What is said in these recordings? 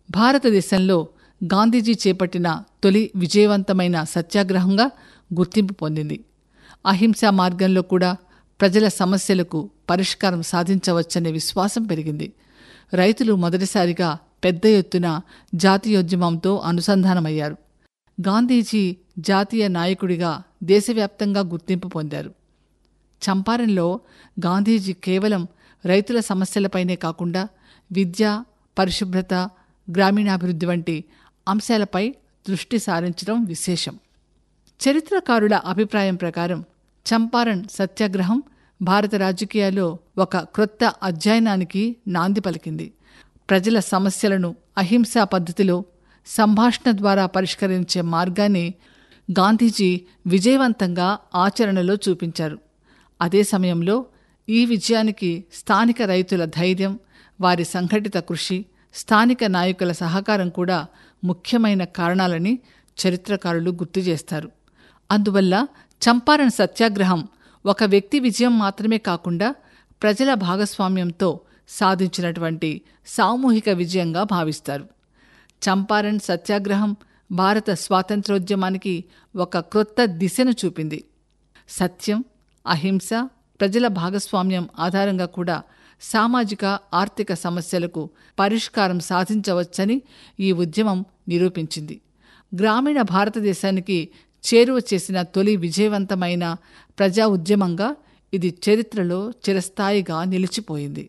భారతదేశంలో గాంధీజీ చేపట్టిన తొలి విజయవంతమైన సత్యాగ్రహంగా గుర్తింపు పొందింది అహింసా మార్గంలో కూడా ప్రజల సమస్యలకు పరిష్కారం సాధించవచ్చనే విశ్వాసం పెరిగింది రైతులు మొదటిసారిగా పెద్ద ఎత్తున జాతీయోద్యమంతో అనుసంధానమయ్యారు గాంధీజీ జాతీయ నాయకుడిగా దేశవ్యాప్తంగా గుర్తింపు పొందారు చంపారణ్లో గాంధీజీ కేవలం రైతుల సమస్యలపైనే కాకుండా విద్య పరిశుభ్రత గ్రామీణాభివృద్ధి వంటి అంశాలపై దృష్టి సారించడం విశేషం చరిత్రకారుల అభిప్రాయం ప్రకారం చంపారణ్ సత్యాగ్రహం భారత రాజకీయాల్లో ఒక క్రొత్త అధ్యయనానికి నాంది పలికింది ప్రజల సమస్యలను అహింసా పద్ధతిలో సంభాషణ ద్వారా పరిష్కరించే మార్గాన్ని గాంధీజీ విజయవంతంగా ఆచరణలో చూపించారు అదే సమయంలో ఈ విజయానికి స్థానిక రైతుల ధైర్యం వారి సంఘటిత కృషి స్థానిక నాయకుల సహకారం కూడా ముఖ్యమైన కారణాలని చరిత్రకారులు గుర్తు చేస్తారు అందువల్ల చంపారణ్ సత్యాగ్రహం ఒక వ్యక్తి విజయం మాత్రమే కాకుండా ప్రజల భాగస్వామ్యంతో సాధించినటువంటి సామూహిక విజయంగా భావిస్తారు చంపారణ్ సత్యాగ్రహం భారత స్వాతంత్రోద్యమానికి ఒక క్రొత్త దిశను చూపింది సత్యం అహింస ప్రజల భాగస్వామ్యం ఆధారంగా కూడా సామాజిక ఆర్థిక సమస్యలకు పరిష్కారం సాధించవచ్చని ఈ ఉద్యమం నిరూపించింది గ్రామీణ భారతదేశానికి చేరువ చేసిన తొలి విజయవంతమైన ప్రజా ఉద్యమంగా ఇది చరిత్రలో చిరస్థాయిగా నిలిచిపోయింది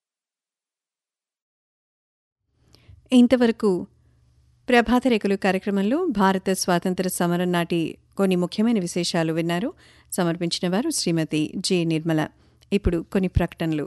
ఇంతవరకు ప్రభాత రేఖలు కార్యక్రమంలో భారత స్వాతంత్ర సమరం నాటి కొన్ని ముఖ్యమైన విశేషాలు విన్నారు సమర్పించిన వారు శ్రీమతి జె నిర్మల ఇప్పుడు కొన్ని ప్రకటనలు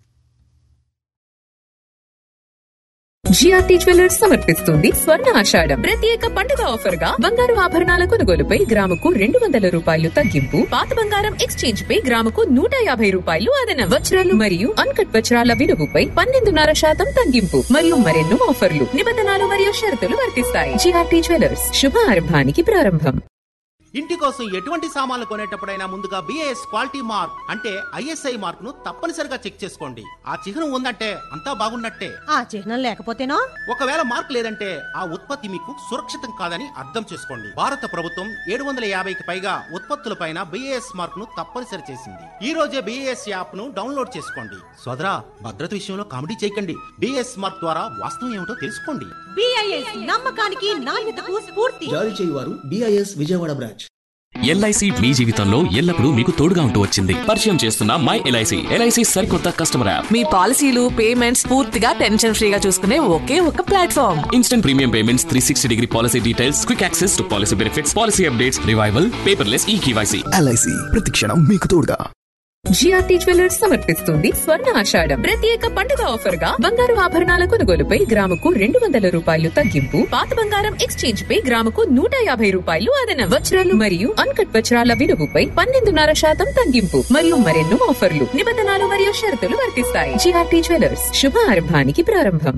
జిఆర్టీ జ్యువెలర్స్ సమర్పిస్తుంది స్వర్ణ ఆషాఢం ప్రత్యేక పండుగ ఆఫర్ గా బంగారు ఆభరణాల కొనుగోలుపై గ్రాముకు రెండు వందల రూపాయలు తగ్గింపు పాత బంగారం ఎక్స్చేంజ్ పై గ్రాముకు నూట యాభై రూపాయలు అదనం వజ్రాలు మరియు అన్కట్ వజ్రాల విలువపై పన్నెండున్నర శాతం తగ్గింపు మరియు మరెన్నో ఆఫర్లు నిబంధనలు మరియు షరతులు వర్తిస్తాయి జిఆర్టీ జ్యువెలర్స్ శుభ ఆరంభానికి ప్రారంభం ఇంటి కోసం ఎటువంటి సామాన్లు కొనేటప్పుడైనా ముందుగా బిఏఎస్ క్వాలిటీ మార్క్ అంటే ఐఎస్ఐ మార్క్ ను తప్పనిసరిగా చెక్ చేసుకోండి ఆ చిహ్నం ఉందంటే అంతా బాగున్నట్టే ఆ చిహ్నం లేకపోతేనో ఒకవేళ మార్క్ లేదంటే ఆ ఉత్పత్తి మీకు సురక్షితం కాదని అర్థం చేసుకోండి భారత ప్రభుత్వం ఏడు వందల యాభైకి పైగా ఉత్పత్తులపైన బిఏఎస్ మార్క్ ను తప్పనిసరి చేసింది ఈ రోజే బిఏఎస్ యాప్ ను డౌన్లోడ్ చేసుకోండి సోదరా భద్రత విషయంలో కామెడీ చేయకండి బిఏఎస్ మార్క్ ద్వారా వాస్తవం ఏమిటో తెలుసుకోండి బిఐఎస్ నమ్మకానికి నాణ్యతకు స్ఫూర్తి జారీ చేయువారు బిఐఎస్ విజయవాడ బ్రాంచ్ ఎల్ఐసి మీ జీవితంలో ఎల్లప్పుడూ మీకు తోడుగా ఉంటూ వచ్చింది పరిచయం చేస్తున్న మై ఎల్ఐసి ఎల్ఐసి సరికొత్త కస్టమర్ యాప్ మీ పాలసీలు పేమెంట్స్ పూర్తిగా టెన్షన్ ఫ్రీగా చూసుకునే ఒకే ఒక platform instant premium payments three sixty degree policy details quick access to policy benefits policy updates revival paperless e KYC LIC ప్రతిక్షణం మీకు తోడుగా జిఆర్టీ జ్యువెలర్స్ సమర్పిస్తుంది స్వర్ణ ఆషాఢం ప్రత్యేక పండుగ ఆఫర్ గా బంగారు ఆభరణాల కొనుగోలుపై గ్రాముకు రెండు వందల రూపాయలు తగ్గింపు పాత బంగారం ఎక్స్చేంజ్ పై గ్రాముకు నూట యాభై రూపాయలు అదనం వజ్రాలు మరియు అన్కట్ వజ్రాల విలువపై పన్నెండున్నర శాతం తగ్గింపు మరియు మరెన్నో ఆఫర్లు నిబంధనలు మరియు షరతులు వర్తిస్తాయి జిఆర్టీ జ్యువెలర్స్ శుభ ఆరంభానికి ప్రారంభం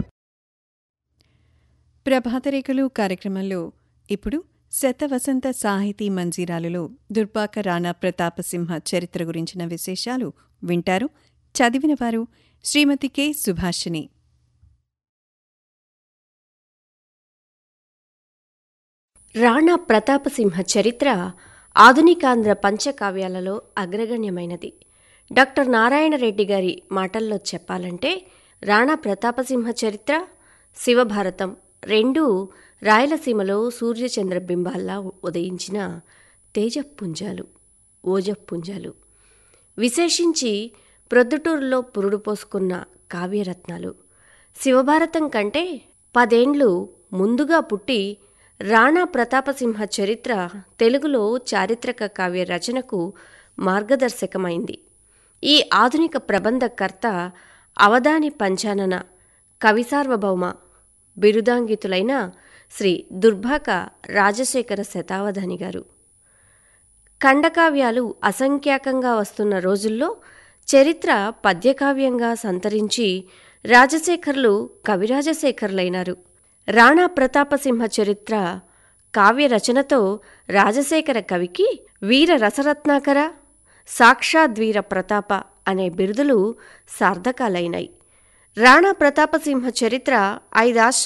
ప్రభాత రేఖలు కార్యక్రమంలో ఇప్పుడు శతవసంత సాహితీ మంజీరాలలో దుర్బాక రాణా ప్రతాపసింహ చరిత్ర గురించిన విశేషాలు వింటారు చదివిన వారు శ్రీమతి కె సుభాషిణి రాణా ప్రతాపసింహ చరిత్ర ఆధునికాంధ్ర పంచకావ్యాలలో అగ్రగణ్యమైనది డాక్టర్ నారాయణరెడ్డి గారి మాటల్లో చెప్పాలంటే రాణా ప్రతాపసింహ చరిత్ర శివభారతం రెండూ రాయలసీమలో సూర్యచంద్ర బింబాల్లా ఉదయించిన తేజపుంజాలు ఓజపుంజాలు విశేషించి ప్రొద్దుటూరులో పురుడు పోసుకున్న కావ్యరత్నాలు శివభారతం కంటే పదేండ్లు ముందుగా పుట్టి రాణా ప్రతాపసింహ చరిత్ర తెలుగులో చారిత్రక కావ్య రచనకు మార్గదర్శకమైంది ఈ ఆధునిక ప్రబంధకర్త అవధాని పంచానన కవి సార్వభౌమ బిరుదాంగితులైన శ్రీ దుర్భాక రాజశేఖర శతావధాని గారు ఖండకావ్యాలు అసంఖ్యాకంగా వస్తున్న రోజుల్లో చరిత్ర పద్యకావ్యంగా సంతరించి రాజశేఖర్లు కవిరాజశేఖర్లైనారు రాణా ప్రతాపసింహ చరిత్ర కావ్య రచనతో రాజశేఖర కవికి వీర రసరత్నాకర సాక్షాద్వీర ప్రతాప అనే బిరుదులు సార్థకాలైనాయి రాణా ప్రతాపసింహ చరిత్ర ఐదాశ్ర